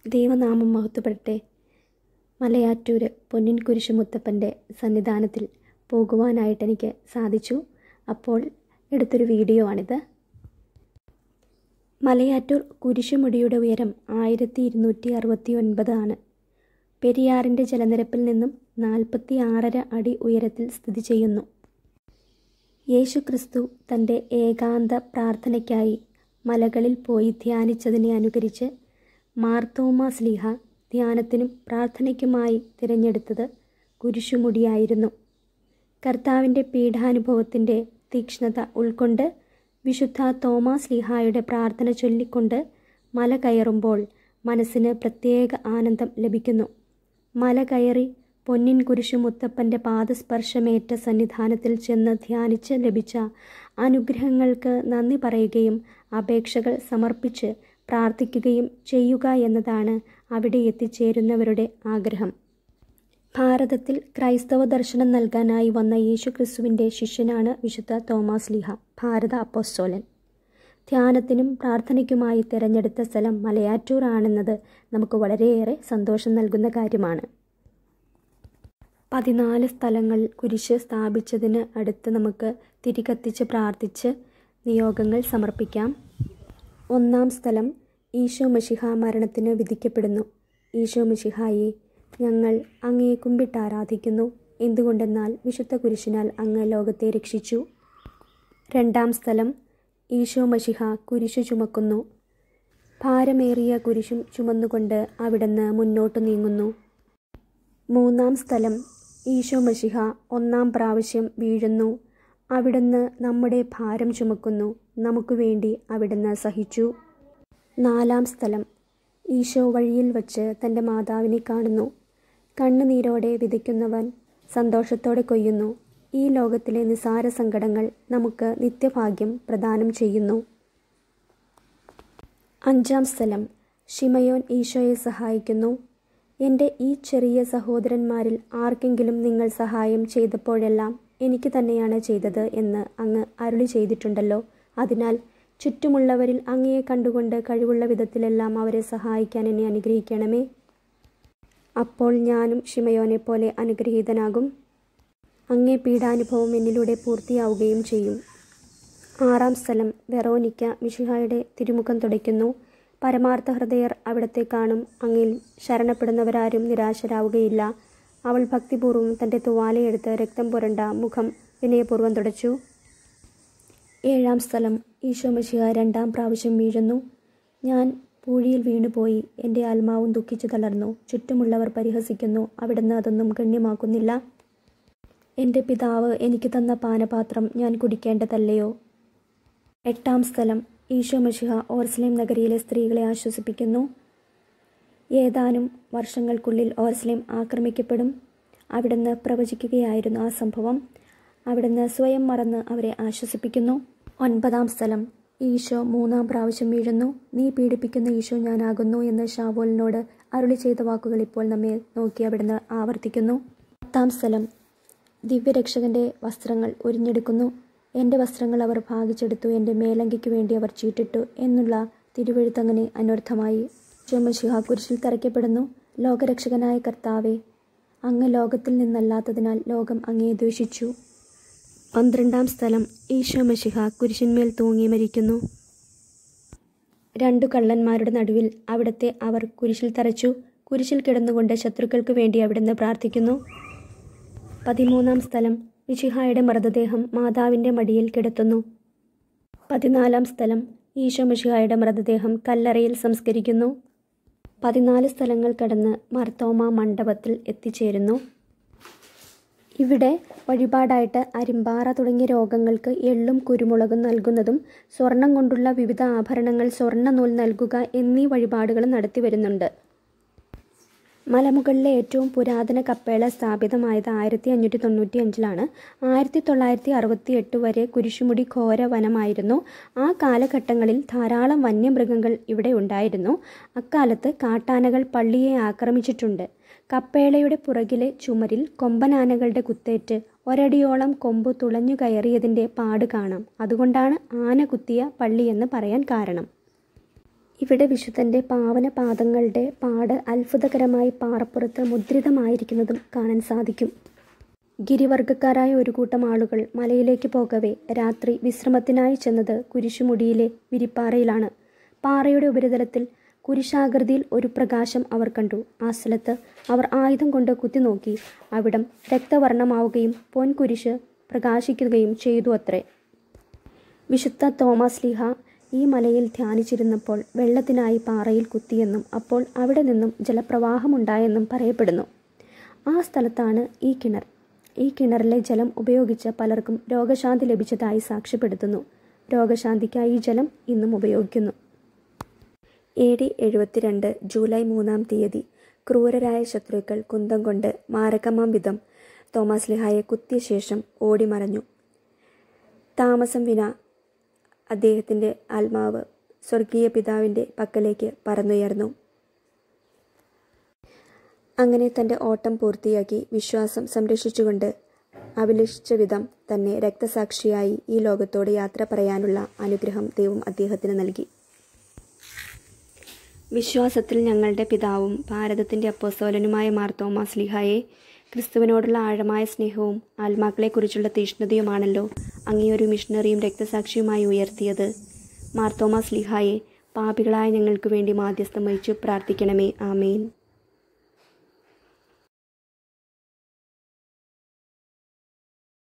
ദൈവനാമം മഹത്വപ്പെടട്ടെ മലയാറ്റൂര് പൊന്നിൻ കുരിശു മുത്തപ്പൻ്റെ സന്നിധാനത്തിൽ പോകുവാനായിട്ട് എനിക്ക് സാധിച്ചു അപ്പോൾ എടുത്തൊരു വീഡിയോ ആണിത് മലയാറ്റൂർ കുരിശുമുടിയുടെ ഉയരം ആയിരത്തി ഇരുന്നൂറ്റി അറുപത്തി ഒൻപത് ആണ് പെരിയാറിൻ്റെ ജലനിരപ്പിൽ നിന്നും നാൽപ്പത്തി ആറര അടി ഉയരത്തിൽ സ്ഥിതി ചെയ്യുന്നു യേശു ക്രിസ്തു തൻ്റെ ഏകാന്ത പ്രാർത്ഥനയ്ക്കായി മലകളിൽ പോയി ധ്യാനിച്ചതിനെ അനുകരിച്ച് മാർത്തോമാ സ്ലീഹ ധ്യാനത്തിനും പ്രാർത്ഥനയ്ക്കുമായി തിരഞ്ഞെടുത്തത് കുരിശുമുടിയായിരുന്നു കർത്താവിൻ്റെ പീഠാനുഭവത്തിൻ്റെ തീക്ഷ്ണത ഉൾക്കൊണ്ട് വിശുദ്ധ തോമാസ് ലീഹായുടെ പ്രാർത്ഥന ചൊല്ലിക്കൊണ്ട് മല കയറുമ്പോൾ മനസ്സിന് പ്രത്യേക ആനന്ദം ലഭിക്കുന്നു മല കയറി പൊന്നിൻ കുരിശു മുത്തപ്പൻ്റെ പാദസ്പർശമേറ്റ സന്നിധാനത്തിൽ ചെന്ന് ധ്യാനിച്ച് ലഭിച്ച അനുഗ്രഹങ്ങൾക്ക് നന്ദി പറയുകയും അപേക്ഷകൾ സമർപ്പിച്ച് പ്രാർത്ഥിക്കുകയും ചെയ്യുക എന്നതാണ് അവിടെ എത്തിച്ചേരുന്നവരുടെ ആഗ്രഹം ഭാരതത്തിൽ ക്രൈസ്തവ ദർശനം നൽകാനായി വന്ന യേശു ക്രിസ്തുവിൻ്റെ ശിഷ്യനാണ് വിശുദ്ധ തോമാസ് ലീഹ ഭാരത അപ്പോസ്തോലൻ ധ്യാനത്തിനും പ്രാർത്ഥനയ്ക്കുമായി തിരഞ്ഞെടുത്ത സ്ഥലം മലയാറ്റൂർ ആണെന്നത് നമുക്ക് വളരെയേറെ സന്തോഷം നൽകുന്ന കാര്യമാണ് പതിനാല് സ്ഥലങ്ങൾ കുരിശ് സ്ഥാപിച്ചതിന് അടുത്ത് നമുക്ക് തിരികത്തിച്ച് പ്രാർത്ഥിച്ച് നിയോഗങ്ങൾ സമർപ്പിക്കാം ഒന്നാം സ്ഥലം ഈശോ മഷിഹ മരണത്തിന് വിധിക്കപ്പെടുന്നു ഈശോ മഷിഹായി ഞങ്ങൾ അങ്ങയെ കുമ്പിട്ട് ആരാധിക്കുന്നു എന്തുകൊണ്ടെന്നാൽ വിശുദ്ധ കുരിശിനാൽ അങ്ങ് ലോകത്തെ രക്ഷിച്ചു രണ്ടാം സ്ഥലം ഈശോ മഷിഹ കുരിശു ചുമക്കുന്നു ഭാരമേറിയ കുരിശും ചുമന്നുകൊണ്ട് അവിടുന്ന് മുന്നോട്ട് നീങ്ങുന്നു മൂന്നാം സ്ഥലം ഈശോ മഷിഹ ഒന്നാം പ്രാവശ്യം വീഴുന്നു അവിടുന്ന് നമ്മുടെ ഭാരം ചുമക്കുന്നു നമുക്ക് വേണ്ടി അവിടുന്ന് സഹിച്ചു നാലാം സ്ഥലം ഈശോ വഴിയിൽ വച്ച് തൻ്റെ മാതാവിനെ കാണുന്നു കണ്ണുനീരോടെ വിതയ്ക്കുന്നവൻ സന്തോഷത്തോടെ കൊയ്യുന്നു ഈ ലോകത്തിലെ നിസാര സങ്കടങ്ങൾ നമുക്ക് നിത്യഭാഗ്യം പ്രദാനം ചെയ്യുന്നു അഞ്ചാം സ്ഥലം ഷിമയോൻ ഈശോയെ സഹായിക്കുന്നു എൻ്റെ ഈ ചെറിയ സഹോദരന്മാരിൽ ആർക്കെങ്കിലും നിങ്ങൾ സഹായം ചെയ്തപ്പോഴെല്ലാം എനിക്ക് തന്നെയാണ് ചെയ്തത് എന്ന് അങ്ങ് അരുളി ചെയ്തിട്ടുണ്ടല്ലോ അതിനാൽ ചുറ്റുമുള്ളവരിൽ അങ്ങയെ കണ്ടുകൊണ്ട് കഴിവുള്ള വിധത്തിലെല്ലാം അവരെ സഹായിക്കാൻ എന്നെ അനുഗ്രഹിക്കണമേ അപ്പോൾ ഞാനും ഷിമയോനെ പോലെ അനുഗ്രഹീതനാകും അങ്ങേ പീഡാനുഭവം എന്നിലൂടെ പൂർത്തിയാവുകയും ചെയ്യും ആറാം സ്ഥലം വെറോനിക്ക മിഷിഹായുടെ തിരുമുഖം തുടയ്ക്കുന്നു പരമാർത്ഥ ഹൃദയർ അവിടത്തെ കാണും അങ്ങിൽ ശരണപ്പെടുന്നവരാരും നിരാശരാവുകയില്ല അവൾ ഭക്തിപൂർവ്വം തൻ്റെ തുവാലയെടുത്ത് രക്തം പുരണ്ട മുഖം വിനയപൂർവ്വം തുടച്ചു ഏഴാം സ്ഥലം ഈശോ മിശിഹ രണ്ടാം പ്രാവശ്യം വീഴുന്നു ഞാൻ പൂഴിയിൽ വീണുപോയി എൻ്റെ ആത്മാവും ദുഃഖിച്ചു തളർന്നു ചുറ്റുമുള്ളവർ പരിഹസിക്കുന്നു അവിടുന്ന് അതൊന്നും ഗണ്യമാക്കുന്നില്ല എൻ്റെ പിതാവ് എനിക്ക് തന്ന പാനപാത്രം ഞാൻ കുടിക്കേണ്ടതല്ലയോ എട്ടാം സ്ഥലം ഈശോ മിശിഹ ഓർസ്ലേം നഗരിയിലെ സ്ത്രീകളെ ആശ്വസിപ്പിക്കുന്നു ഏതാനും വർഷങ്ങൾക്കുള്ളിൽ ഓർസ്ലേം ആക്രമിക്കപ്പെടും അവിടുന്ന് പ്രവചിക്കുകയായിരുന്നു ആ സംഭവം അവിടുന്ന് സ്വയം മറന്ന് അവരെ ആശ്വസിപ്പിക്കുന്നു ഒൻപതാം സ്ഥലം ഈശോ മൂന്നാം പ്രാവശ്യം വീഴുന്നു നീ പീഡിപ്പിക്കുന്ന ഈശോ ഞാനാകുന്നു എന്ന് ഷാവോലിനോട് അരുളി ചെയ്ത വാക്കുകൾ ഇപ്പോൾ നമ്മെ നോക്കി അവിടുന്ന് ആവർത്തിക്കുന്നു പത്താം സ്ഥലം ദിവ്യരക്ഷകന്റെ വസ്ത്രങ്ങൾ ഉരിഞ്ഞെടുക്കുന്നു എൻ്റെ വസ്ത്രങ്ങൾ അവർ ഭാഗിച്ചെടുത്തു എൻ്റെ മേലങ്കിക്ക് വേണ്ടി അവർ ചീട്ടിട്ടു എന്നുള്ള തിരുവഴുത്തങ്ങനെ അനർത്ഥമായി ചുമശിഹ കുരിശിൽ തറയ്ക്കപ്പെടുന്നു ലോകരക്ഷകനായ കർത്താവെ അങ്ങ് ലോകത്തിൽ നിന്നല്ലാത്തതിനാൽ ലോകം അങ്ങേ ദ്വേഷിച്ചു പന്ത്രണ്ടാം സ്ഥലം ഈശോ മഷിഹ കുരിശിന്മേൽ തൂങ്ങി മരിക്കുന്നു രണ്ടു കള്ളന്മാരുടെ നടുവിൽ അവിടത്തെ അവർ കുരിശിൽ തറച്ചു കുരിശിൽ കിടന്നുകൊണ്ട് ശത്രുക്കൾക്ക് വേണ്ടി അവിടുന്ന് പ്രാർത്ഥിക്കുന്നു പതിമൂന്നാം സ്ഥലം മിഷിഹായുടെ മൃതദേഹം മാതാവിൻ്റെ മടിയിൽ കിടത്തുന്നു പതിനാലാം സ്ഥലം ഈശോ മിഷിഹായുടെ മൃതദേഹം കല്ലറയിൽ സംസ്കരിക്കുന്നു പതിനാല് സ്ഥലങ്ങൾ കടന്ന് മർത്തോമ മണ്ഡപത്തിൽ എത്തിച്ചേരുന്നു ഇവിടെ വഴിപാടായിട്ട് അരിമ്പാറ തുടങ്ങിയ രോഗങ്ങൾക്ക് എള്ളും കുരുമുളകും നൽകുന്നതും സ്വർണം കൊണ്ടുള്ള വിവിധ ആഭരണങ്ങൾ സ്വർണ്ണ നൂൽ നൽകുക എന്നീ വഴിപാടുകൾ നടത്തി വരുന്നുണ്ട് മലമുകളിലെ ഏറ്റവും പുരാതന കപ്പേള സ്ഥാപിതമായത് ആയിരത്തി അഞ്ഞൂറ്റി തൊണ്ണൂറ്റി അഞ്ചിലാണ് ആയിരത്തി തൊള്ളായിരത്തി അറുപത്തി എട്ട് വരെ കുരിശുമുടി ഘോര വനമായിരുന്നു ആ കാലഘട്ടങ്ങളിൽ ധാരാളം വന്യമൃഗങ്ങൾ ഇവിടെ ഉണ്ടായിരുന്നു അക്കാലത്ത് കാട്ടാനകൾ പള്ളിയെ ആക്രമിച്ചിട്ടുണ്ട് കപ്പേളയുടെ പുറകിലെ ചുമരിൽ കൊമ്പനാനകളുടെ കുത്തേറ്റ് ഒരടിയോളം കൊമ്പ് തുളഞ്ഞു കയറിയതിൻ്റെ പാട് കാണാം അതുകൊണ്ടാണ് ആന കുത്തിയ പള്ളി എന്ന് പറയാൻ കാരണം ഇവിടെ വിശുദ്ധൻ്റെ പാവന പാദങ്ങളുടെ പാട് അത്ഭുതകരമായി പാറപ്പുറത്ത് മുദ്രിതമായിരിക്കുന്നതും കാണാൻ സാധിക്കും ഗിരിവർഗക്കാരായ ഒരു കൂട്ടം ആളുകൾ മലയിലേക്ക് പോകവേ രാത്രി വിശ്രമത്തിനായി ചെന്നത് കുരിശുമുടിയിലെ വിരിപ്പാറയിലാണ് പാറയുടെ ഉപരിതലത്തിൽ കുരിശാകൃതിയിൽ ഒരു പ്രകാശം അവർ കണ്ടു ആ സ്ഥലത്ത് അവർ ആയുധം കൊണ്ട് കുത്തിനോക്കി അവിടം രക്തവർണ്ണമാവുകയും പൊൻകുരിശ് പ്രകാശിക്കുകയും ചെയ്തു അത്രേ വിശുദ്ധ തോമസ് ലീഹ ഈ മലയിൽ ധ്യാനിച്ചിരുന്നപ്പോൾ വെള്ളത്തിനായി പാറയിൽ കുത്തിയെന്നും അപ്പോൾ അവിടെ നിന്നും ജലപ്രവാഹമുണ്ടായെന്നും പറയപ്പെടുന്നു ആ സ്ഥലത്താണ് ഈ കിണർ ഈ കിണറിലെ ജലം ഉപയോഗിച്ച് പലർക്കും രോഗശാന്തി ലഭിച്ചതായി സാക്ഷ്യപ്പെടുത്തുന്നു രോഗശാന്തിക്കായി ഈ ജലം ഇന്നും ഉപയോഗിക്കുന്നു എ ഡി എഴുപത്തിരണ്ട് ജൂലൈ മൂന്നാം തീയതി ക്രൂരരായ ശത്രുക്കൾ കുന്തം കൊണ്ട് മാരകമാം വിധം തോമസ് ലിഹായെ കുത്തിയ ശേഷം ഓടിമറഞ്ഞു താമസം വിന അദ്ദേഹത്തിൻ്റെ ആത്മാവ് സ്വർഗീയ പിതാവിൻ്റെ പക്കലേക്ക് പറന്നുയർന്നു അങ്ങനെ തൻ്റെ ഓട്ടം പൂർത്തിയാക്കി വിശ്വാസം സംരക്ഷിച്ചുകൊണ്ട് അഭിലഷിച്ച വിധം തന്നെ രക്തസാക്ഷിയായി ഈ ലോകത്തോട് യാത്ര പറയാനുള്ള അനുഗ്രഹം ദൈവം അദ്ദേഹത്തിന് നൽകി വിശ്വാസത്തിൽ ഞങ്ങളുടെ പിതാവും ഭാരതത്തിൻ്റെ അപ്പോസ്തോലനുമായ മാർ തോമാസ് ലിഹായെ ക്രിസ്തുവിനോടുള്ള ആഴമായ സ്നേഹവും ആത്മാക്കളെക്കുറിച്ചുള്ള തീഷ്ണതയുമാണല്ലോ അങ്ങേയൊരു മിഷണറിയും രക്തസാക്ഷിയുമായി ഉയർത്തിയത് മാർ തോമാസ് ലിഹായെ പാപികളായ ഞങ്ങൾക്ക് വേണ്ടി മാധ്യസ്ഥം വഹിച്ചു പ്രാർത്ഥിക്കണമേ ആമേൻ